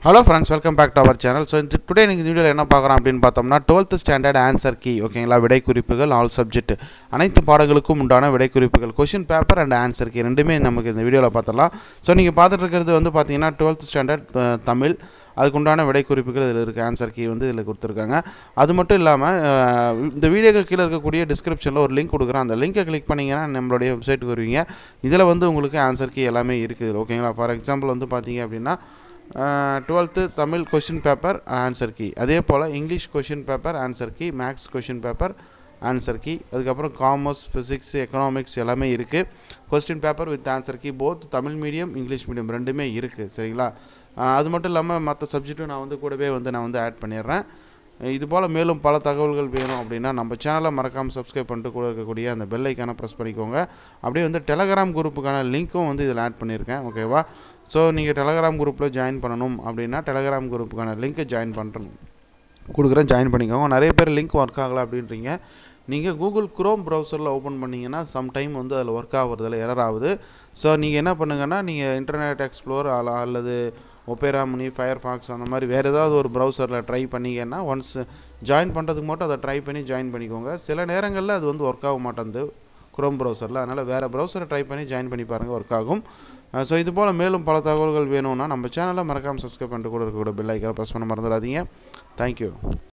hello friends welcome back to our channel so இந்த today நீங்கள் வீடியோவில் என்ன பார்க்குறோம் அப்படின்னு பார்த்தோம்னா டுவெல்த் ஸ்டாண்டர்ட் ஆன்சர் கீ ஓகேங்களா விடை குறிப்புகள் ஆல் சப்ஜெக்ட் அனைத்து பாடங்களுக்கும் உண்டான விடை குறிப்புகள் question paper and answer key ரெண்டுமே நமக்கு இந்த வீடியோவில் பார்த்துடலாம் ஸோ நீங்கள் பார்த்துட்டு இருக்கிறது வந்து பார்த்தீங்கன்னா டுவெல்த் ஸ்டாண்டர்ட் தமிழ் அதுக்கு உண்டான விடை குறிப்புகள் இதில் இருக்குது ஆன்சர் கீ வந்து இதில் கொடுத்துருக்காங்க அது மட்டும் இல்லாமல் இந்த வீடியோக்கு கீழே இருக்கக்கூடிய டிஸ்கிரிப்ஷனில் ஒரு லிங்க் கொடுக்குறேன் அந்த லிங்கை கிளிக் பண்ணிங்கன்னா நம்மளுடைய வெப்சைட்டுக்கு வருவீங்க இதில் வந்து உங்களுக்கு ஆன்சர் கீ எல்லாமே இருக்குது ஓகேங்களா ஃபார் எக்ஸாம்பிள் வந்து பார்த்தீங்க அப்படின்னா twelfth Tamil question paper answer key அதே போல் English question paper answer key maths question paper answer key அதுக்கப்புறம் காமர்ஸ் ஃபிசிக்ஸ் எக்கனாமிக்ஸ் எல்லாமே இருக்குது question paper with answer key both Tamil medium English medium ரெண்டுமே இருக்குது சரிங்களா அஹ் அது மட்டும் இல்லாமல் மற்ற சப்ஜெக்ட்டும் நான் வந்து கூடவே வந்து நான் வந்து ஆட் பண்ணிடுறேன் இது போல் மேலும் பல தகவல்கள் வேணும் அப்படின்னா நம்ம சேனலை மறக்காமல் சப்ஸ்கிரைப் பண்ணிட்டு கூட இருக்கக்கூடிய அந்த பெல் ஐக்கானை ப்ரெஸ் பண்ணிக்கோங்க அப்படியே வந்து டெலகிராம் குரூப்புக்கான லிங்க்கும் வந்து இதில் ஆட் பண்ணியிருக்கேன் ஓகேவா ஸோ நீங்கள் டெலகிராம் குரூப்பில் ஜாயின் பண்ணணும் அப்படின்னா டெலகிராம் குரூப்புக்கான லிங்க்கை ஜாயின் பண்ணுறணும் கொடுக்குறேன் ஜாயின் பண்ணிக்கோங்க நிறைய பேர் லிங்க் ஒர்க் ஆகலை அப்படின்றீங்க நீங்கள் கூகுள் குரோம் ப்ரௌசரில் ஓப்பன் பண்ணிங்கன்னா சம்டைம் வந்து அதில் ஒர்க் ஆகுறதில்ல எரர் ஆகுது ஸோ நீங்கள் என்ன பண்ணுங்கன்னா நீங்கள் இன்டர்நெட் எக்ஸ்ப்ளோர் அல்லது ஒப்பேரா மணி ஃபயர் ஃபாக்ஸ் அந்த மாதிரி வேறு ஏதாவது ஒரு ப்ரௌசரில் ட்ரை பண்ணிங்கன்னா ஒன்ஸ் ஜாயின் பண்ணுறதுக்கு மட்டும் அதை ட்ரை பண்ணி ஜாயின் பண்ணிக்கோங்க சில நேரங்களில் அது வந்து ஒர்க் ஆக மாட்டேங்குது குரோம் ப்ரௌசரில் அதனால் வேறு ப்ரௌசரை ட்ரை பண்ணி ஜாயின் பண்ணி பாருங்கள் ஒர்க் ஆகும் ஸோ இது போல் மேலும் பல தகவல்கள் வேணும்னா நம்ம சேனலை மறக்காமல் சப்ஸ்கிரைப் பண்ணிட்டு கூட இருக்கக்கூடிய பெல் ஐக்கான ப்ரெஸ் பண்ண மறந்துடாதீங்க தேங்க்யூ